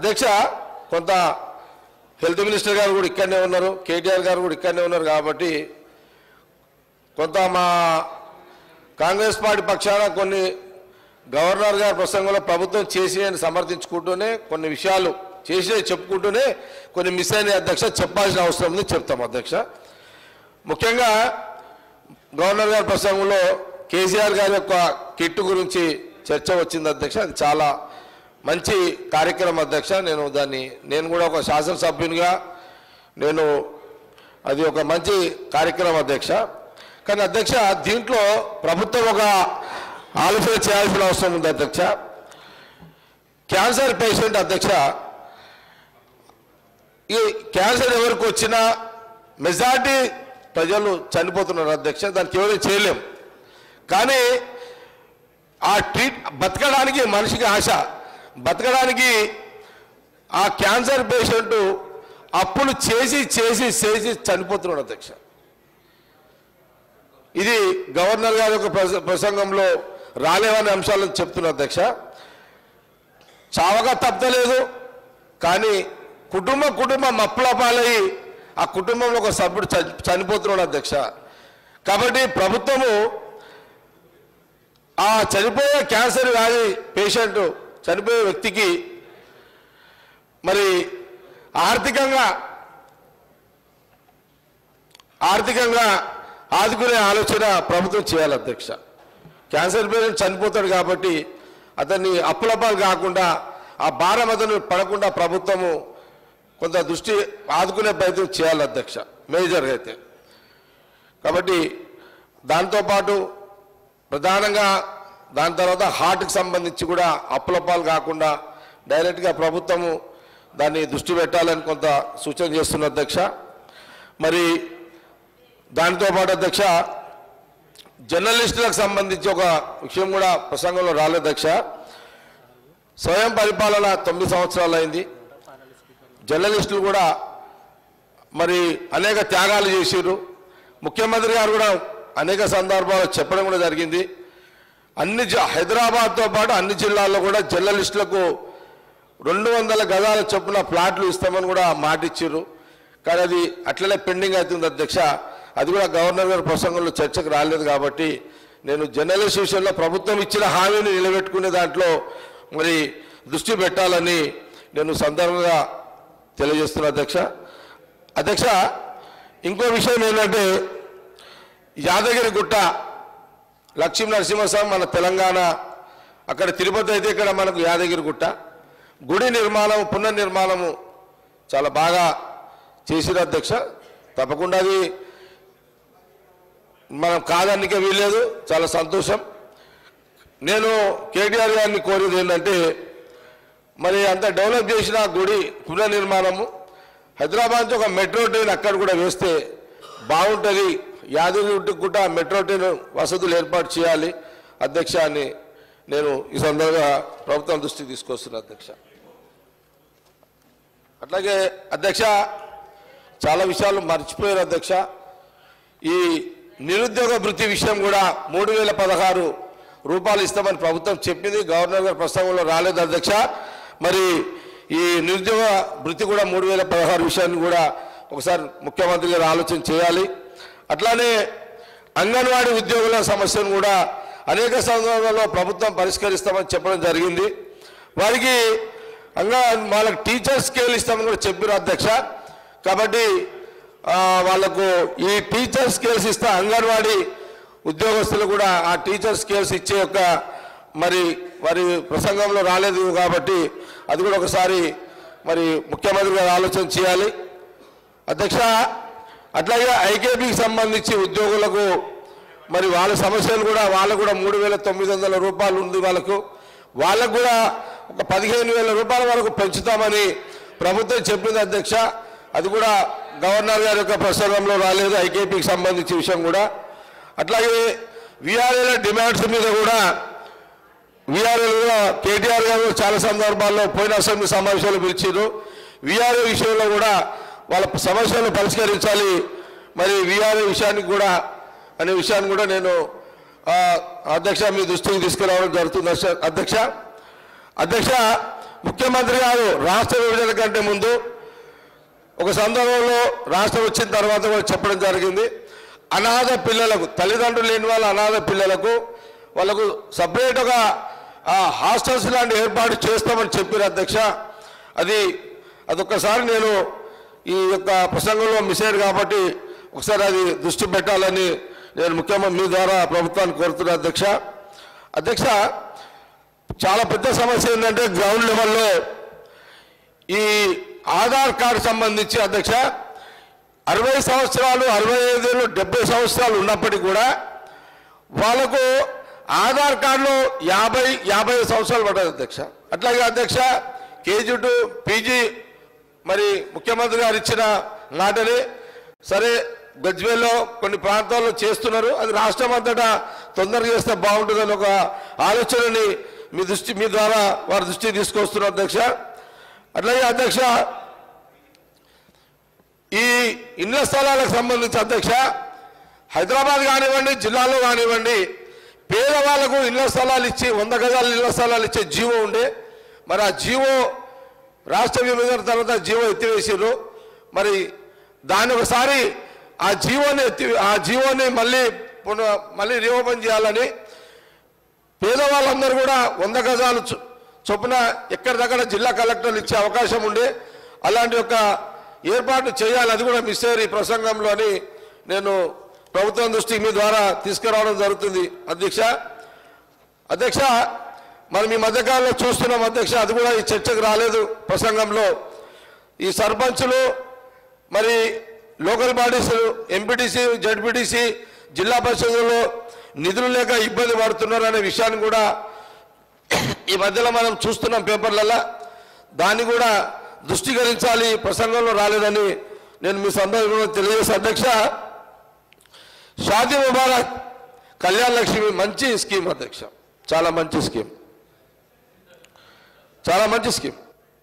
అధ్యక్ష కొంత health minister గారు కూడా ఇక్కడనే ఉన్నారు కేటీఆర్ గారు కూడా ఇక్కడనే ఉన్నారు కాబట్టి కొంత మా కాంగ్రెస్ పార్టీ పక్షాన కొన్ని గవర్నర్ గారి ప్రసంగంలో ప్రభుత్వం చేసి అని సమర్థించుకుంటూనే కొన్ని విషయాలు చేసి చెప్పుకుంటూనే కొన్ని మిస్ అయిన అధ్యక్ష చెప్పాల్సిన అవసరం ఉంది చెప్తాం అధ్యక్ష ముఖ్యంగా గవర్నర్ గారి ప్రసంగంలో కేసీఆర్ గారి యొక్క కిట్ గురించి చర్చ వచ్చింది అధ్యక్ష అది చాలా మంచి కార్యక్రమం అధ్యక్ష నేను దాన్ని నేను కూడా ఒక శాసనసభ్యునిగా నేను అది ఒక మంచి కార్యక్రమం అధ్యక్ష కానీ అధ్యక్ష దీంట్లో ప్రభుత్వం ఒక ఆలోచన చేయాల్సిన అవసరం ఉంది అధ్యక్ష క్యాన్సర్ పేషెంట్ అధ్యక్ష ఈ క్యాన్సర్ ఎవరికి వచ్చినా మెజార్టీ ప్రజలు చనిపోతున్నారు అధ్యక్ష దానికి ఎవరు చేయలేం కానీ ఆ ట్రీట్ బతకడానికి మనిషికి ఆశ బతకడానికి ఆ క్యాన్సర్ పేషెంట్ అప్పులు చేసి చేసి చేసి చనిపోతున్నాడు అధ్యక్ష ఇది గవర్నర్ గారి యొక్క ప్రస- ప్రసంగంలో రాలేవనే అంశాలను చెప్తున్నా అధ్యక్ష చావగా తప్పలేదు కానీ కుటుంబ కుటుంబం అప్పుల పాలయ్యి ఆ కుటుంబంలో ఒక సభ్యుడు చని- చనిపోతున్నాడు అధ్యక్ష కాబట్టి ప్రభుత్వము ఆ చనిపోయే క్యాన్సర్ వ్యాధి పేషెంట్ చనిపోయే వ్యక్తికి మరి ఆర్థికంగా ఆర్థికంగా ఆదుకునే ఆలోచన ప్రభుత్వం చేయాలి అధ్యక్ష క్యాన్సర్ పేషెంట్ చనిపోతాడు కాబట్టి అతన్ని అప్పులపాలు కాకుండా ఆ భారం అతను పడకుండా ప్రభుత్వము కొంత దృష్టి ఆదుకునే ప్రయత్నం చేయాలి అధ్యక్ష మేజర్గా అయితే కాబట్టి దాంతోపాటు ప్రధానంగా దాని తర్వాత హార్ట్కి సంబంధించి కూడా అప్పులపాలు కాకుండా డైరెక్ట్గా ప్రభుత్వము దాన్ని దృష్టి పెట్టాలని కొంత సూచన చేస్తున్న అధ్యక్ష మరి దానితో పాటు అధ్యక్ష జర్నలిస్టులకు సంబంధించి ఒక విషయం కూడా ప్రసంగంలో రాలేదు అధ్యక్ష స్వయం పరిపాలన తొమ్మిది సంవత్సరాలు అయింది జర్నలిస్టులు కూడా మరి అనేక త్యాగాలు చేసారు ముఖ్యమంత్రి గారు కూడా అనేక సందర్భాల్లో చెప్పడం కూడా జరిగింది అన్ని జ- హైదరాబాద్తో పాటు అన్ని జిల్లాల్లో కూడా జర్నలిస్టులకు రెండు వందల గజాల చొప్పున ప్లాట్లు ఇస్తామని కూడా మాట ఇచ్చారు కానీ అది అట్లనే పెండింగ్ అవుతుంది అధ్యక్ష అది కూడా గవర్నర్ గారి ప్రసంగంలో చర్చకు రాలేదు కాబట్టి నేను జర్నలిస్ట్ విషయంలో ప్రభుత్వం ఇచ్చిన హామీని నిలబెట్టుకునే దాంట్లో మరి దృష్టి పెట్టాలని నేను సందర్భంగా తెలియజేస్తున్నా అధ్యక్ష అధ్యక్ష ఇంకో విషయం ఏంటంటే యాదగిరి గుట్ట లక్ష్మీ నరసింహస్వామి మన తెలంగాణ అక్కడ తిరుపతి అయితే ఇక్కడ మనకు యాదగిరి గుట్ట గుడి నిర్మాణం పునర్నిర్మాణము చాలా బాగా చేసిన అధ్యక్ష తప్పకుండా అది మనం కాదనికే వీల్లేదు చాలా సంతోషం నేను కేటీఆర్ గారిని కోరేది ఏంటంటే మరి అంత డెవలప్ చేసిన గుడి పునర్నిర్మాణము హైదరాబాద్ నుంచి ఒక మెట్రో ట్రైన్ అక్కడ కూడా వేస్తే బాగుంటుంది యాదగిరి కూడా మెట్రో ట్రైన్ వసతులు ఏర్పాటు చేయాలి అధ్యక్ష అని నేను ఈ సందర్భంగా ప్రభుత్వం దృష్టికి తీసుకొస్తున్నా అధ్యక్ష అట్లాగే అధ్యక్ష చాలా విషయాలు మర్చిపోయారు అధ్యక్ష ఈ నిరుద్యోగ వృత్తి విషయం కూడా మూడు వేల పదహారు రూపాయలు ఇస్తామని ప్రభుత్వం చెప్పింది గవర్నర్ గారి ప్రసంగంలో రాలేదు అధ్యక్ష మరి ఈ నిరుద్యోగ వృత్తి కూడా మూడు వేల పదహారు విషయాన్ని కూడా ఒకసారి ముఖ్యమంత్రి గారు ఆలోచన చేయాలి అట్లానే అంగన్వాడీ ఉద్యోగుల సమస్యను కూడా అనేక సందర్భాల్లో ప్రభుత్వం పరిష్కరిస్తామని చెప్పడం జరిగింది వారికి అంగా వాళ్ళకి టీచర్ స్కేల్ ఇస్తామని కూడా చెప్పారు అధ్యక్ష కాబట్టి ఆ, వాళ్ళకు ఈ టీచర్ స్కేల్స్ ఇస్తే అంగన్వాడీ ఉద్యోగస్తులు కూడా ఆ టీచర్ స్కేల్స్ ఇచ్చే యొక్క మరి వారి ప్రసంగంలో రాలేదు కాబట్టి అది కూడా ఒకసారి మరి ముఖ్యమంత్రి గారు ఆలోచన చేయాలి అధ్యక్ష అట్లాగే ఐకేపీకి సంబంధించి ఉద్యోగులకు మరి వాళ్ళ సమస్యలు కూడా వాళ్ళకు కూడా మూడు వేల తొమ్మిది వందల రూపాయలు ఉంది వాళ్ళకు వాళ్ళకు కూడా ఒక పదిహేను వేల రూపాయల వరకు పెంచుతామని ప్రభుత్వం చెప్పింది అధ్యక్ష అది కూడా గవర్నర్ గారి యొక్క ప్రసంగంలో రాలేదు ఐకేపీకి సంబంధించి విషయం కూడా అట్లాగే విఆర్ఏల డిమాండ్స్ మీద కూడా విఆర్ఎల్ కూడా కేటీఆర్ గారు చాలా సందర్భాల్లో పోయిన అసెంబ్లీ సమావేశాలు పిలిచారు విఆర్ఏ విషయంలో కూడా వాళ్ళ సమస్యలను పరిష్కరించాలి మరి విఆర్ఏ విషయానికి కూడా అనే విషయాన్ని కూడా నేను ఆ, అధ్యక్ష మీ దృష్టికి తీసుకురావడం జరుగుతుంది అధ్యక్ష. అధ్యక్ష అధ్యక్ష ముఖ్యమంత్రి గారు రాష్ట్ర విభజన కంటే ముందు ఒక సందర్భంలో రాష్ట్రం వచ్చిన తర్వాత కూడా చెప్పడం జరిగింది అనాథ పిల్లలకు తల్లిదండ్రులు లేని వాళ్ళ అనాథ పిల్లలకు వాళ్ళకు సపరేట్గా హాస్టల్స్ లాంటి ఏర్పాటు చేస్తామని చెప్పారు అధ్యక్ష అది అదొక్కసారి నేను ఈ యొక్క ప్రసంగంలో మిస్ అయ్యారు కాబట్టి ఒకసారి అది దృష్టి పెట్టాలని నేను ముఖ్యమంత్రి మీ ద్వారా ప్రభుత్వాన్ని కోరుతున్నా అధ్యక్ష అధ్యక్ష చాలా పెద్ద సమస్య ఏంటంటే గ్రౌండ్ లెవెల్లో ఈ ఆధార్ కార్డు సంబంధించి అధ్యక్ష అరవై సంవత్సరాలు అరవై ఐదేళ్ళు డెబ్బై సంవత్సరాలు ఉన్నప్పటికీ కూడా వాళ్ళకు ఆధార్ కార్డులో యాభై యాభై ఐదు సంవత్సరాలు పడ్డది అధ్యక్ష అట్లాగే అధ్యక్ష కేజీ టు పీజీ మరి ముఖ్యమంత్రి గారు ఇచ్చిన మాటని సరే గజ్వేల్లో కొన్ని ప్రాంతాల్లో చేస్తున్నారు అది రాష్ట్రం అంతటా తొందరగా చేస్తే బాగుంటుందని ఒక ఆలోచనని మీ దృష్టి మీ ద్వారా వారి దృష్టికి తీసుకొస్తున్నారు అధ్యక్ష అట్లాగే అధ్యక్ష ఈ ఇళ్ల స్థలాలకు సంబంధించి అధ్యక్ష హైదరాబాద్ కానివ్వండి జిల్లాలో కానివ్వండి పేదవాళ్లకు ఇళ్ల స్థలాలు ఇచ్చి వంద గజాల ఇళ్ల స్థలాలు ఇచ్చే జీవో ఉండే మరి ఆ జీవో రాష్ట్ర విభజన తర్వాత జీవో ఎత్తివేసారు మరి దాన్ని ఒకసారి ఆ జీవోని ఎత్తి ఆ జీవోని మళ్ళీ పునః మళ్ళీ రీఓపెన్ చేయాలని పేదవాళ్ళందరూ కూడా వంద గజాలు చొ- చొప్పున ఎక్కడిదక్కడ జిల్లా కలెక్టర్లు ఇచ్చే అవకాశం ఉండే అలాంటి ఒక ఏర్పాటు చేయాలి అది కూడా మిస్ అయ్యారు ఈ ప్రసంగంలో అని నేను ప్రభుత్వం దృష్టికి మీ ద్వారా తీసుకురావడం జరుగుతుంది అధ్యక్ష అధ్యక్ష మనం ఈ మధ్యకాలంలో చూస్తున్నాం అధ్యక్ష అది కూడా ఈ చర్చకు రాలేదు ప్రసంగంలో ఈ సర్పంచులు మరి లోకల్ బాడీస్ ఎంపీటీసీ జడ్పీటీసీ జిల్లా పరిషత్లో నిధులు లేక ఇబ్బంది పడుతున్నారు అనే విషయాన్ని కూడా ఈ మధ్యలో మనం చూస్తున్నాం పేపర్లలో దాన్ని కూడా దృష్టికరించాలి ప్రసంగంలో రాలేదని నేను మీ సందర్భంలో తెలియజేసి అధ్యక్ష షాదీ ముబారక్ కళ్యాణ్ లక్ష్మి మంచి స్కీమ్ అధ్యక్ష చాలా మంచి స్కీమ్ చాలా మంచి స్కీమ్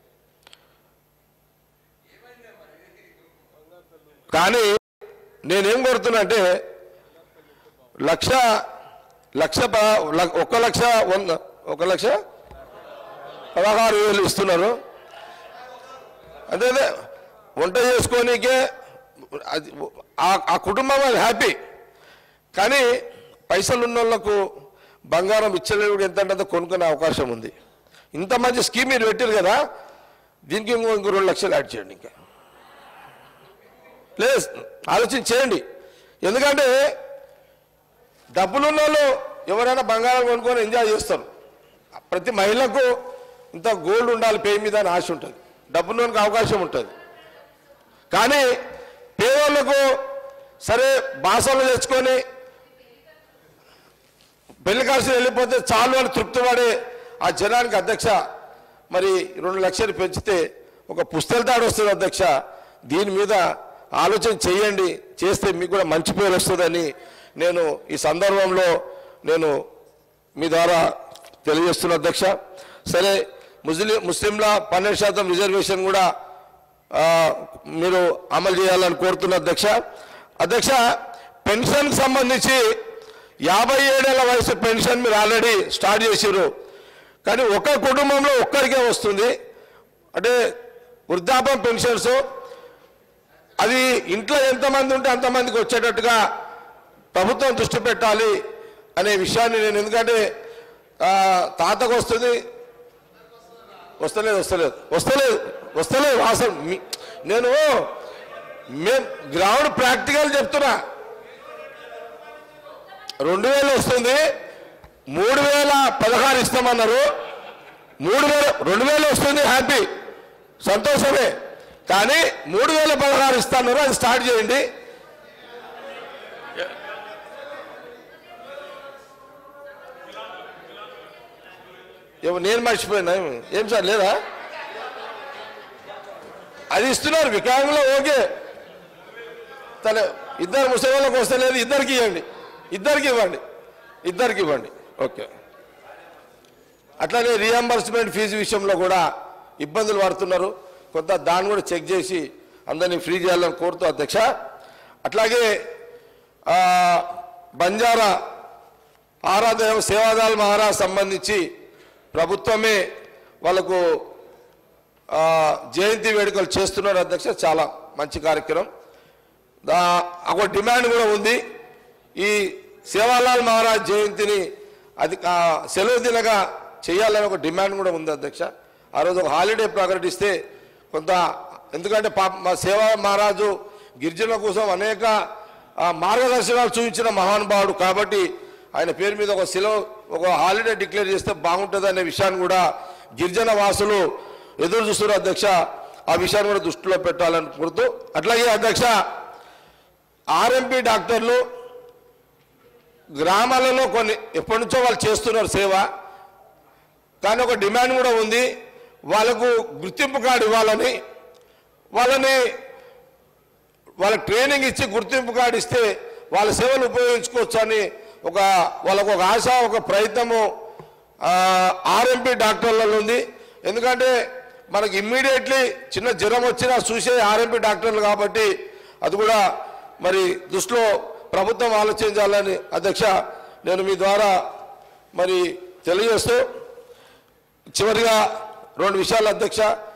కానీ నేనేం కోరుతున్నా అంటే లక్ష లక్ష ప- ల- ఒక లక్ష వంద ఒక లక్ష పదహారు వేలు ఇస్తున్నారు అదే అదే వంట చేసుకోనికే అది ఆ- ఆ కుటుంబం అది హ్యాపీ కానీ పైసలు ఉన్న వాళ్ళకు బంగారం ఇచ్చలేడు ఎంత అంటే అంత కొనుక్కునే అవకాశం ఉంది ఇంత మంచి స్కీమ్ మీరు పెట్టారు కదా దీనికి ఇంకో ఇంకో రెండు లక్షలు యాడ్ చేయండి ఇంకా లేదు ఆలోచన చేయండి ఎందుకంటే డబ్బులున్న వాళ్ళు ఎవరైనా బంగారం కొనుక్కొని ఎంజాయ్ చేస్తారు ప్రతి మహిళకు ఇంత గోల్డ్ ఉండాలి పేరు మీద అని ఆశ ఉంటుంది డబ్బులోనికి అవకాశం ఉంటుంది కానీ పేదోళ్ళకు సరే బాసలు తెచ్చుకొని పెళ్లి కాసి వెళ్ళిపోతే చాలు అని తృప్తి పడే ఆ జనానికి అధ్యక్ష మరి రెండు లక్షలు పెంచితే ఒక పుస్తల తాడు వస్తుంది అధ్యక్ష దీని మీద ఆలోచన చేయండి చేస్తే మీకు కూడా మంచి పేరు వస్తుందని నేను ఈ సందర్భంలో నేను మీ ద్వారా తెలియజేస్తున్న అధ్యక్ష సరే ముస్లిం ముస్లింల పన్నెండు శాతం రిజర్వేషన్ కూడా ఆ, మీరు అమలు చేయాలని కోరుతున్న అధ్యక్ష అధ్యక్ష పెన్షన్ సంబంధించి యాభై ఏడేళ్ల వయసు పెన్షన్ మీరు ఆల్రెడీ స్టార్ట్ చేసారు కానీ ఒక కుటుంబంలో ఒక్కరికే వస్తుంది అంటే వృద్ధాప్యం పెన్షన్స్ అది ఇంట్లో ఎంతమంది ఉంటే అంతమందికి వచ్చేటట్టుగా ప్రభుత్వం దృష్టి పెట్టాలి అనే విషయాన్ని నేను ఎందుకంటే ఆ, తాతకు వస్తుంది వస్తలేదు వస్తలేదు వస్తలేదు వస్తలేదు అసలు మీ- నేను మేము గ్రౌండ్ ప్రాక్టికల్ చెప్తున్నా రెండు వేలు వస్తుంది మూడు వేల పదహారు ఇస్తామన్నారు మూడు వేల రెండు వేలు వస్తుంది హ్యాపీ సంతోషమే కానీ మూడు వేల పదహారు ఇస్తాన్నారు అది స్టార్ట్ చేయండి ఏమో నేను మర్చిపోయినా ఏమి- ఏం సార్ లేదా అది ఇస్తున్నారు వికలాంగులు ఓకే తన ఇద్దరు ముసలిళ్ళకి వస్తే లేదు ఇద్దరికి ఇవ్వండి ఇద్దరికి ఇవ్వండి ఇద్దరికి ఇవ్వండి ఓకే అట్లానే రియంబర్స్మెంట్ ఫీజు విషయంలో కూడా ఇబ్బందులు పడుతున్నారు కొంత దాన్ని కూడా చెక్ చేసి అందరినీ ఫ్రీ చేయాలని కోరుతూ అధ్యక్ష అట్లాగే ఆ, బంజారా ఆరాధన సేవాదాల్ మహారాజ్ సంబంధించి ప్రభుత్వమే వాళ్ళకు ఆ, జయంతి వేడుకలు చేస్తున్నారు అధ్యక్ష చాలా మంచి కార్యక్రమం దా ఒక డిమాండ్ కూడా ఉంది ఈ సేవాలాల్ మహారాజ్ జయంతిని అది ఆ, సెలవు దినగా చేయాలని ఒక డిమాండ్ కూడా ఉంది అధ్యక్ష ఆ రోజు ఒక హాలిడే ప్రకటిస్తే కొంత ఎందుకంటే పాప మా సేవా మహారాజు గిరిజనుల కోసం అనేక ఆ, మార్గదర్శనాలు చూపించిన మహానుభావుడు కాబట్టి ఆయన పేరు మీద ఒక సెలవు ఒక హాలిడే డిక్లేర్ చేస్తే బాగుంటుంది అనే విషయాన్ని కూడా గిరిజన వాసులు ఎదురు చూస్తున్నారు అధ్యక్ష ఆ విషయాన్ని కూడా దృష్టిలో పెట్టాలని కోరుతూ అట్లాగే అధ్యక్ష ఆర్ఎంపీ డాక్టర్లు గ్రామాలలో కొన్ని ఎప్పటి నుంచో వాళ్ళు చేస్తున్నారు సేవ కానీ ఒక డిమాండ్ కూడా ఉంది వాళ్ళకు గుర్తింపు కార్డు ఇవ్వాలని వాళ్ళని వాళ్ళకి ట్రైనింగ్ ఇచ్చి గుర్తింపు కార్డు ఇస్తే వాళ్ళ సేవలు ఉపయోగించుకోవచ్చు అని ఒక వాళ్ళకు ఒక ఆశ ఒక ప్రయత్నము ఆర్ఎంపీ డాక్టర్లలో ఉంది ఎందుకంటే మనకి ఇమ్మీడియట్లీ చిన్న జ్వరం వచ్చినా చూసే ఆర్ఎంపీ డాక్టర్లు కాబట్టి అది కూడా మరి దృష్టిలో ప్రభుత్వం ఆలోచించాలని అధ్యక్ష నేను మీ ద్వారా మరి తెలియజేస్తూ చివరిగా రెండు విషయాలు అధ్యక్ష